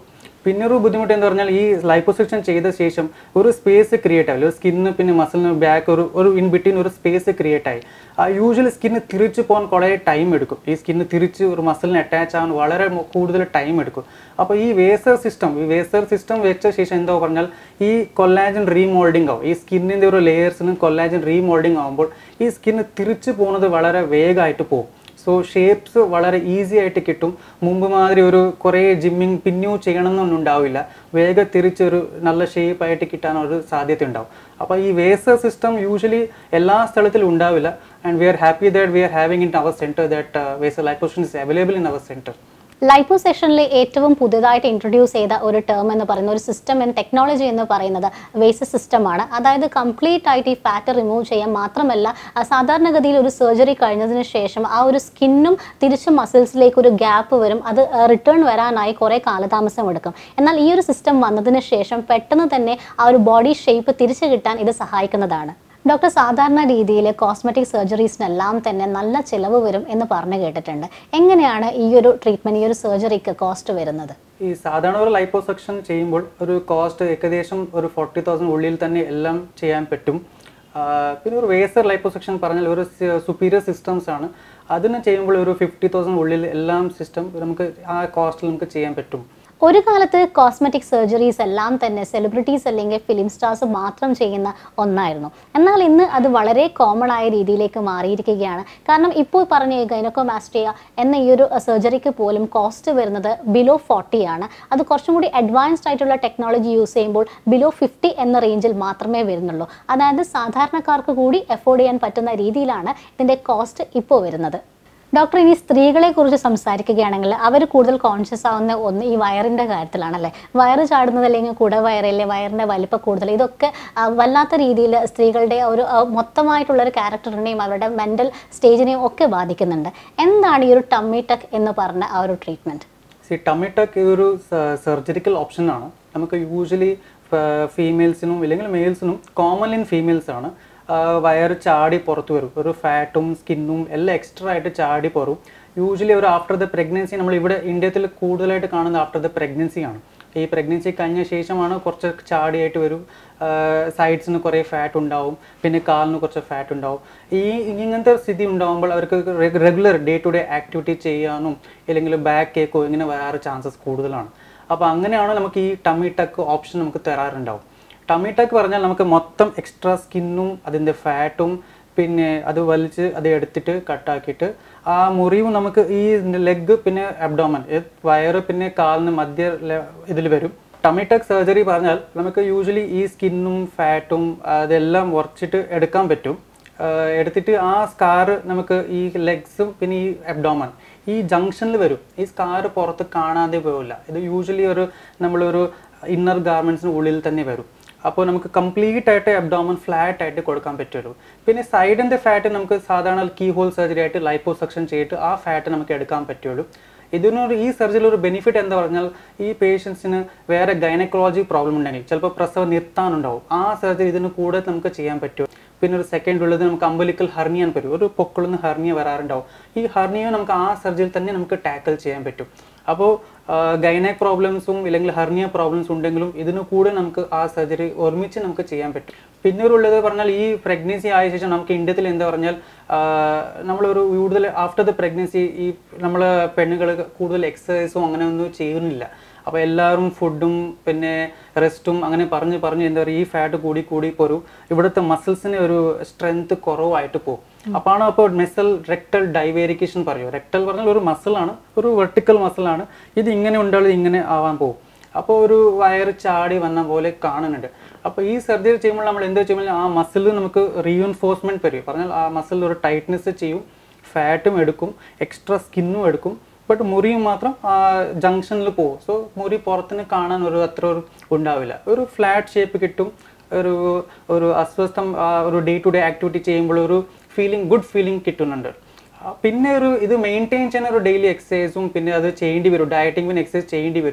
പിന്നെ ഒരു ബുദ്ധിമുട്ട് എന്ന് പറഞ്ഞാൽ ഈ ലൈപ്പോസെക്ഷൻ ചെയ്ത ശേഷം ഒരു സ്പേസ് ക്രിയേറ്റ് ആവില്ല ഒരു സ്കിന്ന് പിന്നെ മസിലിന് ബാക്ക് ഒരു ഒരു ഇൻ ബിറ്റ്വീൻ ഒരു സ്പേസ് ക്രിയേറ്റ് ആയി ആ യൂഷ്വലി സ്കിന്ന് തിരിച്ചു പോകാൻ കുറേ ടൈം എടുക്കും ഈ സ്കിന്ന് തിരിച്ച് ഒരു മസിലിന് അറ്റാച്ച് ആവാൻ വളരെ മു- കൂടുതൽ ടൈം എടുക്കും അപ്പോൾ ഈ വേസർ സിസ്റ്റം ഈ വേസർ സിസ്റ്റം വെച്ച ശേഷം എന്തോ പറഞ്ഞാൽ ഈ കൊല്ലാജൻ റീമോൾഡിംഗ് ആവും ഈ സ്കിന്നിൻ്റെ ഒരു ലെയേഴ്സിന് കൊല്ലാജൻ റീമോൾഡിംഗ് ആകുമ്പോൾ ഈ സ്കിന്ന് തിരിച്ചു പോകുന്നത് വളരെ വേഗമായിട്ട് പോകും സോ ഷേപ്സ് വളരെ ഈസി ആയിട്ട് കിട്ടും മുമ്പ് മാതിരി ഒരു കുറേ ജിമ്മിങ് പിന്യൂ ചെയ്യണമെന്നൊന്നും ഉണ്ടാവില്ല വേഗം തിരിച്ചൊരു നല്ല ഷേപ്പ് ആയിട്ട് കിട്ടാൻ ഒരു സാധ്യത ഉണ്ടാവും അപ്പോൾ ഈ വേസർ സിസ്റ്റം യൂഷ്വലി എല്ലാ സ്ഥലത്തിലും ഉണ്ടാവില്ല and we are happy that we are having in our centre that vaser liposuction is available in our centre ലൈപ്പോസെഷനിൽ ഏറ്റവും പുതിയതായിട്ട് ഇൻട്രൊഡ്യൂസ് ചെയ്ത ഒരു ടേം എന്ന് പറയുന്ന ഒരു സിസ്റ്റം ആൻഡ് ടെക്നോളജി എന്ന് പറയുന്നത് വേസ സിസ്റ്റമാണ് അതായത് കംപ്ലീറ്റ് ആയിട്ട് ഈ ഫാറ്റ് റിമൂവ് ചെയ്യാൻ മാത്രമല്ല ആ സാധാരണഗതിയിൽ ഒരു സർജറി കഴിഞ്ഞതിന് ശേഷം ആ ഒരു സ്കിന്നും തിരിച്ച് മസിൽസിലേക്ക് ഒരു ഗ്യാപ്പ് വരും അത് റിട്ടേൺ വരാനായി കുറേ കാലതാമസം എടുക്കും എന്നാൽ ഈ ഒരു സിസ്റ്റം വന്നതിന് ശേഷം പെട്ടെന്ന് തന്നെ ആ ഒരു ബോഡി ഷേപ്പ് തിരിച്ചു കിട്ടാൻ ഇത് സഹായിക്കുന്നതാണ് ഡോക്ടർ സാധാരണ രീതിയിൽ കോസ്മെറ്റിക് സർജറീസിനെല്ലാം തന്നെ നല്ല ചിലവ് വരും എന്ന് പറഞ്ഞു കേട്ടിട്ടുണ്ട് എങ്ങനെയാണ് ഈ ഒരു ട്രീറ്റ്മെന്റ് ഈ ഒരു സർജറിക്ക് കോസ്റ്റ് വരുന്നത് ഈ സാധാരണ ഒരു ലൈപ്പോസെക്ഷൻ ചെയ്യുമ്പോൾ ഒരു കോസ്റ്റ് ഏകദേശം ഒരു ഫോർട്ടി തൗസൻഡ് ഉള്ളിൽ തന്നെ എല്ലാം ചെയ്യാൻ പറ്റും ആ, പിന്നെ ഒരു വേസർ ലൈപ്പോസെക്ഷൻ പറഞ്ഞാൽ ഒരു സുപ്പീരിയർ സിസ്റ്റംസ് ആണ് അതിന് ചെയ്യുമ്പോൾ ഒരു ഫിഫ്റ്റി തൗസൻഡ് ഉള്ളിൽ എല്ലാം സിസ്റ്റം നമുക്ക് ആ കോസ്റ്റിൽ നമുക്ക് ചെയ്യാൻ പറ്റും ഒരു കാലത്ത് കോസ്മെറ്റിക് സർജറീസ് എല്ലാം തന്നെ സെലിബ്രിറ്റീസ് അല്ലെങ്കിൽ ഫിലിം സ്റ്റാർസ് മാത്രം ചെയ്യുന്ന ഒന്നായിരുന്നു എന്നാൽ ഇന്ന് അത് വളരെ കോമൺ ആയ രീതിയിലേക്ക് മാറിയിരിക്കുകയാണ് കാരണം ഇപ്പോൾ പറഞ്ഞ ഗൈനക്കോമാസ്റ്റിയ എന്ന ഈ ഒരു സർജറിക്ക് പോലും കോസ്റ്റ് വരുന്നത് ബിലോ ഫോർട്ടി ആണ് അത് കുറച്ചും കൂടി അഡ്വാൻസ്ഡ് ആയിട്ടുള്ള ടെക്നോളജി യൂസ് ചെയ്യുമ്പോൾ ബിലോ ഫിഫ്റ്റി എന്ന റേഞ്ചിൽ മാത്രമേ വരുന്നുള്ളൂ അതായത് സാധാരണക്കാർക്ക് കൂടി എഫോർഡ് ചെയ്യാൻ പറ്റുന്ന രീതിയിലാണ് ഇതിൻ്റെ കോസ്റ്റ് ഇപ്പോൾ വരുന്നത് ഡോക്ടർ ഇനി സ്ത്രീകളെ കുറിച്ച് സംസാരിക്കുകയാണെങ്കിൽ അവർ കൂടുതൽ കോൺഷ്യസ് ആവുന്ന ഒന്ന് ഈ വയറിൻ്റെ കാര്യത്തിലാണല്ലേ വയറ് ചാടുന്നത് അല്ലെങ്കിൽ കുട വയറല്ലേ വയറിൻ്റെ വലിപ്പം കൂടുതൽ ഇതൊക്കെ ആ, വല്ലാത്ത രീതിയിൽ സ്ത്രീകളുടെ ഒരു ആ, മൊത്തമായിട്ടുള്ള ഒരു ക്യാരക്ടറിനെയും അവരുടെ മെൻ്റൽ സ്റ്റേജിനെയും ഒക്കെ ബാധിക്കുന്നുണ്ട് എന്താണ് ഈ ഒരു ടമ്മി ടക്ക് എന്ന് പറഞ്ഞ ആ ഒരു ട്രീറ്റ്മെൻറ്റ് സി ടമിടക്ക് ഇതൊരു സർജറിക്കൽ ഓപ്ഷൻ ആണ് നമുക്ക് യൂഷ്വലി ഫീമെയിൽസിനും ഇല്ലെങ്കിൽ മെയിൽസിനും കോമൺ ഇൻ ഫീമെയിൽസ് ആണ് ആ, വയറ് ചാടി പുറത്ത് വരും ഒരു ഫാറ്റും സ്കിന്നും എല്ലാം എക്സ്ട്രാ ആയിട്ട് ചാടി പോറും യൂഷ്വലി ഒരു ആഫ്റ്റർ ദ പ്രഗ്നൻസി നമ്മൾ ഇവിടെ ഇന്ത്യത്തിൽ കൂടുതലായിട്ട് കാണുന്നത് ആഫ്റ്റർ ദ പ്രഗ്നൻസി ആണ് ഈ പ്രഗ്നൻസി കഴിഞ്ഞ ശേഷമാണ് കുറച്ച് ചാടിയായിട്ട് വരും സൈഡ്സിന് കുറേ ഫാറ്റ് ഉണ്ടാവും പിന്നെ കാലിന് കുറച്ച് ഫാറ്റ് ഉണ്ടാവും ഈ ഇങ്ങനത്തെ സ്ഥിതി ഉണ്ടാകുമ്പോൾ അവർക്ക് regular day to day activity ചെയ്യാനും ഇല്ലെങ്കിൽ ബാക്ക് കേക്കോ ഇങ്ങനെ വരാറ് ചാൻസസ് കൂടുതലാണ് അപ്പോൾ അങ്ങനെയാണ് നമുക്ക് ഈ ടമ്മി ടക്ക് ഓപ്ഷൻ നമുക്ക് തരാറുണ്ടാവും ടമ്മി ടക്ക് പറഞ്ഞാൽ നമുക്ക് മൊത്തം എക്സ്ട്രാ സ്കിന്നും അതിൻ്റെ ഫാറ്റും പിന്നെ അത് വലിച്ച് അത് എടുത്തിട്ട് കട്ടാക്കിയിട്ട് ആ മുറിവ് നമുക്ക് ഈ ലെഗ് പിന്നെ അബ്ഡോമൻ വയറ് പിന്നെ കാലിന് മധ്യ ഇതിൽ വരും ടമിടക് സർജറി പറഞ്ഞാൽ നമുക്ക് യൂഷ്വലി ഈ സ്കിന്നും ഫാറ്റും അതെല്ലാം ഉറച്ചിട്ട് എടുക്കാൻ പറ്റും ആഹ് എടുത്തിട്ട് ആ സ്കാറ് നമുക്ക് ഈ ലെഗ്സും പിന്നെ ഈ അബ്ഡോമൻ ഈ ജംഗ്ഷനിൽ വരും ഈ സ്കാറ് പുറത്ത് കാണാതെ പോവില്ല ഇത് യൂഷ്വലി ഒരു നമ്മളൊരു ഇന്നർ ഗാർമെൻസിന് ഉള്ളിൽ തന്നെ വരും അപ്പോൾ നമുക്ക് കംപ്ലീറ്റ് ആയിട്ട് അബ്ഡോമൻ ഫ്ലാറ്റ് ആയിട്ട് കൊടുക്കാൻ പറ്റുള്ളൂ പിന്നെ സൈഡിൻ്റെ ഫാറ്റ് നമുക്ക് സാധാരണ കീ ഹോൾ സർജറി ആയിട്ട് ലൈപ്പോസെക്ഷൻ ചെയ്തിട്ട് ആ ഫാറ്റ് നമുക്ക് എടുക്കാൻ പറ്റുള്ളൂ ഇതിനൊരു ഈ സർജറിയിൽ ഒരു ബെനിഫിറ്റ് എന്താ പറഞ്ഞാൽ ഈ പേഷ്യൻസിന് വേറെ ഗൈനക്കോളജി പ്രോബ്ലം ഉണ്ടെങ്കിൽ ചിലപ്പോൾ പ്രസവം നിർത്താനുണ്ടാവും ആ സർജറി ഇതിന് കൂടെ നമുക്ക് ചെയ്യാൻ പറ്റും പിന്നെ ഒരു സെക്കൻഡ് ഉള്ളത് നമുക്ക് അമ്പലിക്കൽ ഹർണിയാൻ വരും ഒരു പൊക്കിളിന്ന് ഹർണിയ വരാറുണ്ടാവും ഈ ഹർണിയ നമുക്ക് ആ സർജറിയിൽ തന്നെ നമുക്ക് ടാക്കിൾ ചെയ്യാൻ പറ്റും അപ്പോൾ ഗൈനക് പ്രോബ്ലംസും ഇല്ലെങ്കിൽ ഹർണിയ പ്രോബ്ലംസ് ഉണ്ടെങ്കിലും ഇതിന് കൂടെ നമുക്ക് ആ സർജറി ഒരുമിച്ച് നമുക്ക് ചെയ്യാൻ പറ്റും പിന്നെ ഒരു ഉള്ളത് പറഞ്ഞാൽ ഈ പ്രഗ്നൻസി ആയ ശേഷം നമുക്ക് ഇന്ത്യത്തിൽ എന്താ പറഞ്ഞാൽ നമ്മളൊരു കൂടുതൽ ആഫ്റ്റർ ദ പ്രഗ്നൻസി ഈ നമ്മൾ പെണ്ണുകൾ കൂടുതൽ എക്സസൈസും അങ്ങനെ ഒന്നും ചെയ്യുന്നില്ല അപ്പോൾ എല്ലാവരും ഫുഡും പിന്നെ റെസ്റ്റും അങ്ങനെ പറഞ്ഞ് പറഞ്ഞ് എന്താ പറയുക ഈ ഫാറ്റ് കൂടി കൂടി പോരും ഇവിടുത്തെ മസിൽസിന് ഒരു സ്ട്രെങ്ത് കുറവായിട്ട് പോകും അപ്പാണ് അപ്പോൾ മെസൽ റെക്ടൽ ഡൈവേരിക്കേഷൻ പറയും റെക്ടൽ പറഞ്ഞാൽ ഒരു മസിലാണ് ഒരു വെർട്ടിക്കൽ മസിലാണ് ഇത് ഇങ്ങനെ ഉണ്ടാവും ഇങ്ങനെ ആവാൻ പോകും അപ്പോൾ ഒരു വയറ് ചാടി വന്ന പോലെ കാണുന്നുണ്ട് അപ്പോൾ ഈ സർജറി ചെയ്യുമ്പോൾ നമ്മൾ എന്താ ചെയ്യുമ്പോൾ ആ മസിൽ നമുക്ക് റീഎൻഫോഴ്സ്മെന്റ് വരും പറഞ്ഞാൽ ആ മസിൽ ഒരു ടൈറ്റ്നെസ് ചെയ്യും ഫാറ്റും എടുക്കും എക്സ്ട്രാ സ്കിന്നും എടുക്കും ബട്ട് മുറിയും മാത്രം ആ ജംഗ്ഷനിൽ പോകും സോ മുറി പുറത്തിന് കാണാൻ ഒരു അത്ര ഒരു ഉണ്ടാവില്ല ഒരു ഫ്ലാറ്റ് ഷേപ്പ് കിട്ടും ഒരു ഒരു അസ്വസ്ഥം ആ ഒരു ഡേ ടു ഡേ ആക്ടിവിറ്റി ചെയ്യുമ്പോൾ ഒരു ഫീലിംഗ് ഗുഡ് ഫീലിംഗ് കിട്ടുന്നുണ്ട് ആ, പിന്നെ ഒരു ഇത് മെയിൻറ്റെയിൻ ചെയ്യുന്ന ഒരു ഡെയിലി എക്സസൈസും പിന്നെ അത് ചെയ്യേണ്ടി വരും ഡയറ്റിംഗ് പിന്നെ എക്സസൈസ് ചെയ്യേണ്ടി വരും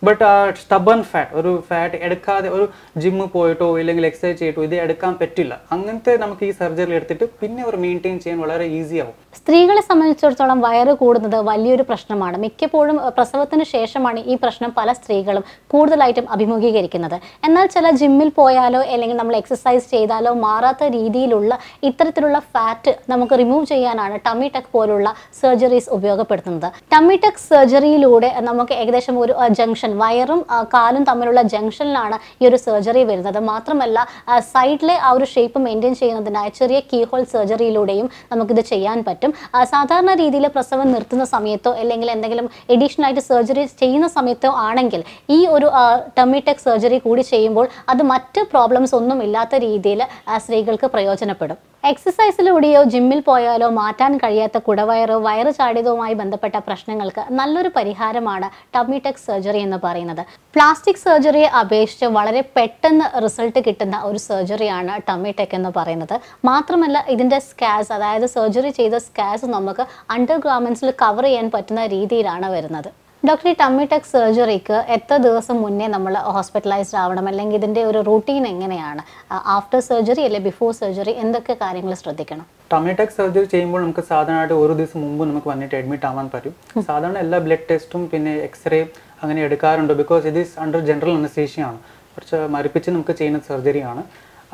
ബട്ട് ആ സ്റ്റബൺ ഫാറ്റ് ഒരു ഫാറ്റ് എടുക്കാതെ ഒരു ജിമ്മ് പോയിട്ടോ ഇല്ലെങ്കിൽ എക്സസൈസ് ചെയ്തിട്ടോ ഇത് എടുക്കാൻ പറ്റില്ല അങ്ങനത്തെ നമുക്ക് ഈ സർജറി എടുത്തിട്ട് പിന്നെ ഒരു മെയിൻറ്റെയിൻ ചെയ്യാൻ വളരെ ഈസി ആവും സ്ത്രീകളെ സംബന്ധിച്ചിടത്തോളം വയറ് കൂടുന്നത് വലിയൊരു പ്രശ്നമാണ് മിക്കപ്പോഴും അഹ്, പ്രസവത്തിന് ശേഷമാണ് ഈ പ്രശ്നം പല സ്ത്രീകളും കൂടുതലായിട്ടും അഭിമുഖീകരിക്കുന്നത് എന്നാൽ ചില ജിമ്മിൽ പോയാലോ അല്ലെങ്കിൽ നമ്മൾ എക്സസൈസ് ചെയ്താലോ മാറാത്ത രീതിയിലുള്ള ഇത്തരത്തിലുള്ള ഫാറ്റ് നമുക്ക് റിമൂവ് ചെയ്യാനാണ് ടമ്മി ടെക് പോലുള്ള സർജറീസ് ഉപയോഗപ്പെടുത്തുന്നത് ടമ്മി ടെക് സർജറിയിലൂടെ നമുക്ക് ഏകദേശം ഒരു ജംഗ്ഷൻ വയറും ആ, കാലും തമ്മിലുള്ള ജംഗ്ഷനിലാണ് ഈ ഒരു സർജറി വരുന്നത് മാത്രമല്ല സൈഡിലെ ആ ഒരു ഷേപ്പ് മെയിൻറ്റെയിൻ ചെയ്യുന്നതിനായി ചെറിയ കീഹോൾ സർജറിയിലൂടെയും നമുക്കിത് ചെയ്യാൻ പറ്റും ആ, സാധാരണ രീതിയിൽ പ്രസവം നിർത്തുന്ന സമയത്തോ അല്ലെങ്കിൽ എന്തെങ്കിലും എഡീഷണൽ ആയിട്ട് സർജറി ചെയ്യുന്ന സമയത്തോ ആണെങ്കിൽ ഈ ഒരു ടമ്മി ടെക് സർജറി കൂടി ചെയ്യുമ്പോൾ അത് മറ്റ് പ്രോബ്ലംസ് ഒന്നും ഇല്ലാത്ത രീതിയിൽ സ്ത്രീകൾക്ക് പ്രയോജനപ്പെടും എക്സസൈസിലൂടെയോ ജിമ്മിൽ പോയാലോ മാറ്റാൻ കഴിയാത്ത കുടവയറോ വയറ് ചാടിയതുമായി ബന്ധപ്പെട്ട പ്രശ്നങ്ങൾക്ക് നല്ലൊരു പരിഹാരമാണ് ടമ്മി ടെക് സർജറി എന്ന് പറയുന്നത് പ്ലാസ്റ്റിക് സർജറിയെ അപേക്ഷിച്ച് വളരെ പെട്ടെന്ന് റിസൾട്ട് കിട്ടുന്ന ഒരു സർജറിയാണ് ടമ്മി ടെക് എന്ന് പറയുന്നത് മാത്രമല്ല ഇതിൻ്റെ സ്കാസ് അതായത് സർജറി ചെയ്ത സ്കാസ് നമുക്ക് അണ്ടർ ഗാർമെൻസിൽ കവർ ചെയ്യാൻ പറ്റുന്ന രീതിയിലാണ് വരുന്നത് ഡോക്ടർ ഈ ടമ്മി ടെക് സർജറിക്ക് എത്ര ദിവസം മുന്നേ നമ്മൾ ഹോസ്പിറ്റലൈസ്ഡ് ആവണം അല്ലെങ്കിൽ ഇതിൻ്റെ ഒരു റൂട്ടീൻ എങ്ങനെയാണ് ആഫ്റ്റർ സർജറി അല്ലെങ്കിൽ ബിഫോർ സർജറി എന്തൊക്കെ കാര്യങ്ങൾ ശ്രദ്ധിക്കണം ടൊമാറ്റോക് സർജറി ചെയ്യുമ്പോൾ നമുക്ക് സാധാരണയായിട്ട് ഒരു ദിവസം മുമ്പ് നമുക്ക് വന്നിട്ട് അഡ്മിറ്റ് ആവാൻ പറ്റും സാധാരണ എല്ലാ ബ്ലഡ് ടെസ്റ്റും പിന്നെ എക്സ്റേ അങ്ങനെ എടുക്കാറുണ്ട് ബിക്കോസ് ഇത് അണ്ടർ ജനറൽ അനസ്തേഷ്യാണ് കുറച്ച് മരിപ്പിച്ച് നമുക്ക് ചെയ്യുന്ന സർജറിയാണ്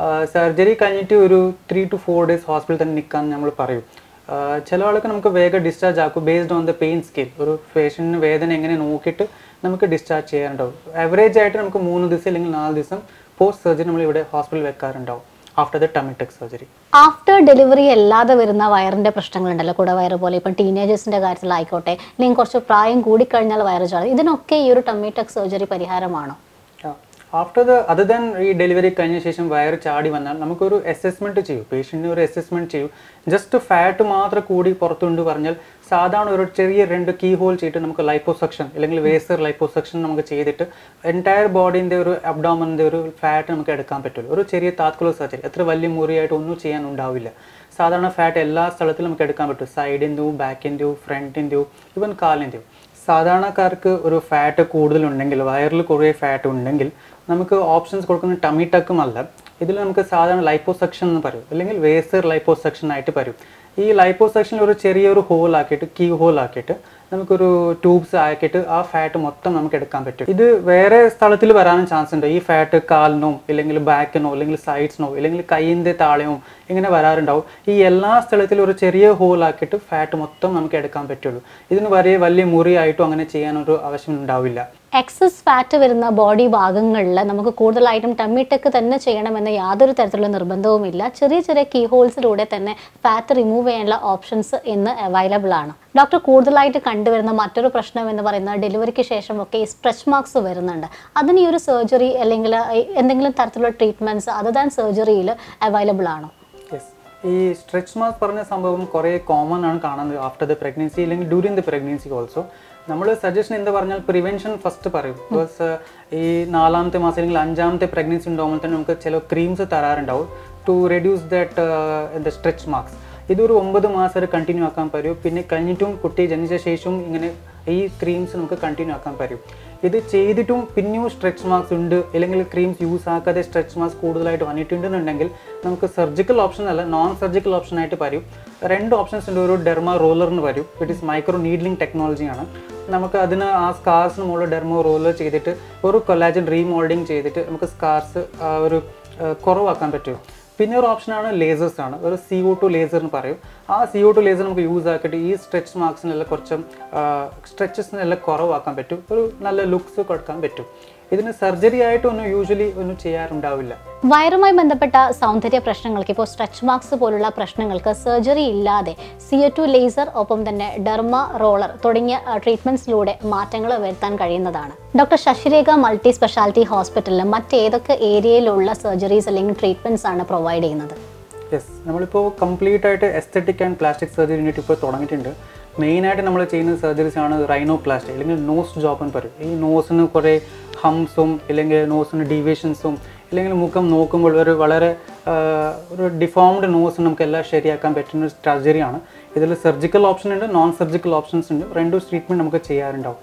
സർജറി കഴിഞ്ഞിട്ട് ഒരു ത്രീ ടു ഫോർ ഡേയ്സ് ഹോസ്പിറ്റലിൽ തന്നെ നിൽക്കാൻ നമ്മൾ പറയും ആഹ് ചില ആൾക്ക് നമുക്ക് വേഗം ഡിസ്ചാർജ് ആക്കും based on the pain scale ഒരു പേഷ്യൻറ്റിന് വേദന എങ്ങനെ നോക്കിയിട്ട് നമുക്ക് ഡിസ്ചാർജ് ചെയ്യാറുണ്ടാവും ആവറേജ് ആയിട്ട് നമുക്ക് മൂന്ന് ദിവസം അല്ലെങ്കിൽ നാല് ദിവസം പോസ്റ്റ് സർജറി നമ്മൾ ഇവിടെ ഹോസ്പിറ്റലിൽ വെക്കാറുണ്ടാവും after the tummy tuck surgery after delivery അല്ലാതെ വരുന്ന വയറിൻ്റെ പ്രശ്നങ്ങളുണ്ടല്ലോ കുടവയറ് പോലെ ഇപ്പം ടീനേജേഴ്സിൻ്റെ കാര്യത്തിലായിക്കോട്ടെ അല്ലെങ്കിൽ കുറച്ച് പ്രായം കൂടിക്കഴിഞ്ഞാൽ വയറ് ചാടും ഇതിനൊക്കെ ഈ ഒരു ടമ്മി ടെക് സർജറി പരിഹാരമാണോ ആഫ്റ്റർ ദ അതർ ദാൻ ഈ ഡെലിവറി കഴിഞ്ഞ ശേഷം വയറ് ചാടി വന്നാൽ നമുക്കൊരു അസസ്മെൻറ്റ് ചെയ്യും പേഷ്യൻറ്റിന് ഒരു അസസ്മെൻറ്റ് ചെയ്യും ജസ്റ്റ് ഫാറ്റ് മാത്രം കൂടി പുറത്തുകൊണ്ട് പറഞ്ഞാൽ സാധാരണ ഒരു ചെറിയ രണ്ട് കീ ഹോൾ ചെയ്തിട്ട് നമുക്ക് ലൈപ്പോസക്ഷൻ അല്ലെങ്കിൽ വേസർ ലൈപ്പോസക്ഷൻ നമുക്ക് ചെയ്തിട്ട് എൻറ്റയർ ബോഡീൻ്റെ ഒരു അബ്ഡോമൻ്റെ ഒരു ഫാറ്റ് നമുക്ക് എടുക്കാൻ പറ്റുള്ളൂ ഒരു ചെറിയ താത്കുല സർജറി അത്ര വലിയ മുറിയായിട്ട് ഒന്നും ചെയ്യാൻ ഉണ്ടാവില്ല സാധാരണ ഫാറ്റ് എല്ലാ സ്ഥലത്തിലും നമുക്ക് എടുക്കാൻ പറ്റും സൈഡിൻ്റെയും ബാക്കിൻ്റെയും ഫ്രണ്ടിൻ്റെയും ഈവൻ കാലിൻ്റെയും സാധാരണക്കാർക്ക് ഒരു ഫാറ്റ് കൂടുതലുണ്ടെങ്കിൽ വയറിൽ കുറേ ഫാറ്റ് ഉണ്ടെങ്കിൽ നമുക്ക് ഓപ്ഷൻസ് കൊടുക്കുന്ന ടമി ടക്കും അല്ല ഇതിൽ നമുക്ക് സാധാരണ ലൈപ്പോസെക്ഷൻ എന്ന് പറയും അല്ലെങ്കിൽ വേസർ ലൈപ്പോസെക്ഷൻ ആയിട്ട് പറയും ഈ ലൈപ്പോസെക്ഷനിൽ ഒരു ചെറിയൊരു ഹോൾ ആക്കിയിട്ട് കീ ഹോൾ ആക്കിയിട്ട് നമുക്കൊരു ട്യൂബ്സ് ആക്കിയിട്ട് ആ ഫാറ്റ് മൊത്തം നമുക്ക് എടുക്കാൻ പറ്റും ഇത് വേറെ സ്ഥലത്തിൽ വരാനും ചാൻസ് ഉണ്ട് ഈ ഫാറ്റ് കാലിനോ ഇല്ലെങ്കിൽ ബാക്കിനോ അല്ലെങ്കിൽ സൈഡ്സിനോ ഇല്ലെങ്കിൽ കൈയിൻ്റെ താഴെയോ ഇങ്ങനെ വരാറുണ്ടാവും ഈ എല്ലാ സ്ഥലത്തിലും ഒരു ചെറിയ ഹോൾ ആക്കിയിട്ട് ഫാറ്റ് മൊത്തം നമുക്ക് എടുക്കാൻ പറ്റുള്ളൂ ഇതിന് വലിയ വലിയ മുറിയായിട്ടോ അങ്ങനെ ചെയ്യാനൊരു ആവശ്യം ഉണ്ടാവില്ല എക്സസ് ഫാറ്റ് വരുന്ന ബോഡി ഭാഗങ്ങളിൽ നമുക്ക് കൂടുതലായിട്ടും ടമ്മി ടെക്ക് തന്നെ ചെയ്യണമെന്ന് യാതൊരു തരത്തിലുള്ള നിർബന്ധവുമില്ല ചെറിയ ചെറിയ കീ ഹോൾസിലൂടെ തന്നെ ഫാറ്റ് റിമൂവ് ചെയ്യാനുള്ള ഓപ്ഷൻസ് ഇന്ന് അവൈലബിൾ ആണ് ഡോക്ടർ കൂടുതലായിട്ട് കണ്ടുവരുന്ന മറ്റൊരു പ്രശ്നം എന്ന് പറയുന്നത് ഡെലിവറിക്ക് ശേഷമൊക്കെ ഈ സ്ട്രെച്ച് മാർക്സ് വരുന്നുണ്ട് അതിന് ഈ ഒരു സർജറി അല്ലെങ്കിൽ എന്തെങ്കിലും തരത്തിലുള്ള ട്രീറ്റ്മെൻറ്റ്സ് അതർ ദാൻ സർജറിയിൽ അവൈലബിൾ ആണോ യെസ് ഈ സ്ട്രെച്ച് മാർക്ക് പറഞ്ഞ സംഭവം കുറേ കോമൺ ആണ് കാണുന്നത് ആഫ്റ്റർ ദ പ്രഗ്നൻസി അല്ലെങ്കിൽ ഡ്യൂറിങ് ദ പ്രഗ്നൻസി ഓൾസോ നമ്മൾ സജഷൻ എന്താ പറഞ്ഞാൽ പ്രിവെൻഷൻ ഫസ്റ്റ് പറയും ബിക്കോസ് ഈ നാലാമത്തെ മാസം അല്ലെങ്കിൽ അഞ്ചാമത്തെ പ്രഗ്നൻസി ഉണ്ടാകുമ്പോൾ തന്നെ നമുക്ക് ചില ക്രീംസ് തരാറുണ്ടാവും ടു റെഡ്യൂസ് ദാറ്റ് എന്താ സ്ട്രെച്ച് മാർക്സ് ഇതൊരു ഒമ്പത് മാസം വരെ കണ്ടിന്യൂ ആക്കാൻ പറ്റും പിന്നെ കഴിഞ്ഞിട്ടും കുട്ടി ജനിച്ച ശേഷവും ഇങ്ങനെ ഈ ക്രീംസ് നമുക്ക് കണ്ടിന്യൂ ആക്കാൻ പറ്റും ഇത് ചെയ്തിട്ടും പിന്നെയും സ്ട്രെച്ച് മാർക്സ് ഉണ്ട് അല്ലെങ്കിൽ ക്രീംസ് യൂസ് ആക്കാതെ സ്ട്രെച്ച് മാർക്സ് കൂടുതലായിട്ട് വന്നിട്ടുണ്ടെന്നുണ്ടെങ്കിൽ നമുക്ക് സർജിക്കൽ ഓപ്ഷൻ അല്ല നോൺ സർജിക്കൽ ഓപ്ഷൻ ആയിട്ട് പറയും രണ്ട് ഓപ്ഷൻസ് ഉണ്ട് ഒരു ഡെർമ റോളർ എന്ന് പറയും ഇറ്റ് ഈസ് മൈക്രോ നീഡ്ലിംഗ് ടെക്നോളജിയാണ് നമുക്ക് അതിന് ആ സ്കാർസിന് മുകളിൽ ഡെർമോ റോളർ ചെയ്തിട്ട് ഒരു കൊലാജൻ റീമോൾഡിങ് ചെയ്തിട്ട് നമുക്ക് സ്കാർസ് ഒരു ആ, കുറവാക്കാൻ പറ്റും പിന്നെ ഒരു ഓപ്ഷനാണ് ലേസേഴ്സ് ആണ് ഒരു സി ഒ ടു ലേസർ എന്ന് പറയും ആ സി ഒ ടു ലേസർ നമുക്ക് യൂസ് ആക്കിയിട്ട് ഈ സ്ട്രെച്ച് മാർക്സിനെല്ലാം കുറച്ച് സ്ട്രെച്ചസിനെല്ലാം കുറവാക്കാൻ പറ്റും ഒരു നല്ല ലുക്സ് കൊടുക്കാൻ പറ്റും ഇതിന് സർജറി ആയിട്ടൊന്നും യൂഷ്വലി ഒന്നും ചെയ്യാറുണ്ടാവില്ല വയറുമായി ബന്ധപ്പെട്ട സൗന്ദര്യ പ്രശ്നങ്ങൾക്ക് ഇപ്പോൾ സ്ട്രെച്ച് മാർക്സ് പോലുള്ള പ്രശ്നങ്ങൾക്ക് സർജറി ഇല്ലാതെ സി ടു ലേസർ ഒപ്പം തന്നെ ഡെർമ റോളർ തുടങ്ങിയ ട്രീറ്റ്മെന്റ്സിലൂടെ മാറ്റങ്ങൾ വരുത്താൻ കഴിയുന്നതാണ് ഡോക്ടർ ശശിരേഖ മൾട്ടി സ്പെഷ്യാലിറ്റി ഹോസ്പിറ്റലിൽ മറ്റേതൊക്കെ ഏരിയയിലുള്ള സർജറീസ് അല്ലെങ്കിൽ ട്രീറ്റ്മെന്റ്സ് ആണ് പ്രൊവൈഡ് ചെയ്യുന്നത് യെസ് നമ്മളിപ്പോൾ കംപ്ലീറ്റ് ആയിട്ട് aesthetic and plastic surgery unit ഇപ്പോൾ തുടങ്ങിയിട്ടുണ്ട് മെയിനായിട്ട് നമ്മൾ ചെയ്യുന്ന സർജറീസ് ആണ് റൈനോ പ്ലാസ്റ്റിക് അല്ലെങ്കിൽ നോസ് ജോബ് എന്ന് പറയും ഈ നോസിന് കുറേ ഹംസും ഇല്ലെങ്കിൽ നോസിന് ഡീവിയേഷൻസും ഇല്ലെങ്കിൽ മുഖം നോക്കുമ്പോൾ ഒരു വളരെ ആ, ഒരു ഡിഫോംഡ് നോസ് നമുക്ക് എല്ലാം ശരിയാക്കാൻ പറ്റുന്ന ഒരു സർജറിയാണ് ഇതിൽ സർജിക്കൽ ഓപ്ഷൻ ഉണ്ട് നോൺ സർജിക്കൽ ഓപ്ഷൻസ് ഉണ്ട് രണ്ടും ട്രീറ്റ്മെൻറ്റ് നമുക്ക് ചെയ്യാറുണ്ടാവും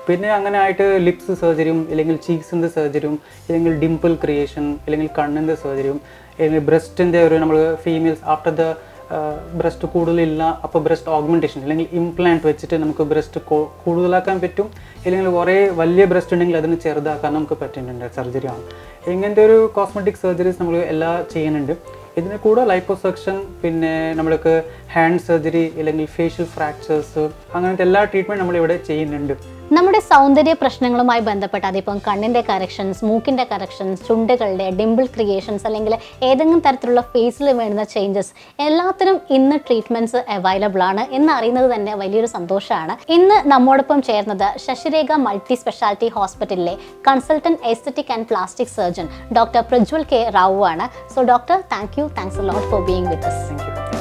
പിന്നെ അങ്ങനെ ആയിട്ട് ലിപ്സ് സർജറിയും അല്ലെങ്കിൽ ചീക്സിൻ്റെ സർജറിയും അല്ലെങ്കിൽ ഡിംപിൾ ക്രിയേഷൻ അല്ലെങ്കിൽ കണ്ണിൻ്റെ സർജറിയും അല്ലെങ്കിൽ ബ്രസ്റ്റിൻ്റെ ഒരു നമ്മൾ ഫീമെയിൽസ് ആഫ്റ്റർ ദ ബ്രസ്റ്റ് കൂടുതലില്ല അപ്പോൾ ബ്രസ്റ്റ് ഓഗ്മെൻറ്റേഷൻ അല്ലെങ്കിൽ ഇംപ്ലാന്റ് വെച്ചിട്ട് നമുക്ക് ബ്രസ്റ്റ് കൂടുതലാക്കാൻ പറ്റും അല്ലെങ്കിൽ കുറേ വലിയ ബ്രസ്റ്റ് ഉണ്ടെങ്കിൽ അതിന് ചെറുതാക്കാൻ നമുക്ക് പറ്റുന്നുണ്ട് സർജറിയാണ് ഇങ്ങനത്തെ ഒരു കോസ്മെറ്റിക് സർജറീസ് നമ്മൾ എല്ലാ ചെയ്യുന്നുണ്ട് ഇതിന് കൂടെ ലൈപ്പോസെക്ഷൻ പിന്നെ നമ്മൾക്ക് ഹാൻഡ് സർജറി അല്ലെങ്കിൽ ഫേഷ്യൽ ഫ്രാക്ചേഴ്സ് അങ്ങനത്തെ എല്ലാ ട്രീറ്റ്മെൻറ്റ് നമ്മളിവിടെ ചെയ്യുന്നുണ്ട് നമ്മുടെ സൗന്ദര്യ പ്രശ്നങ്ങളുമായി ബന്ധപ്പെട്ട് അതിപ്പം കണ്ണിൻ്റെ കറക്ഷൻസ് മൂക്കിൻ്റെ കറക്ഷൻസ് ചുണ്ടുകളുടെ ഡിംപിൾ ക്രിയേഷൻസ് അല്ലെങ്കിൽ ഏതെങ്കിലും തരത്തിലുള്ള ഫേസിൽ വേണ്ടുന്ന ചേഞ്ചസ് എല്ലാത്തിനും ഇന്ന് ട്രീറ്റ്മെൻറ്റ്സ് അവൈലബിൾ ആണ് എന്ന് അറിയുന്നത് തന്നെ വലിയൊരു സന്തോഷമാണ് ഇന്ന് നമ്മോടൊപ്പം ചേർന്നത് ശശിരേഖ മൾട്ടി സ്പെഷ്യാലിറ്റി ഹോസ്പിറ്റലിലെ consultant aesthetic and plastic surgeon doctor Prajwal K Rao ആണ് so doctor thank you thanks lot for being with us thank U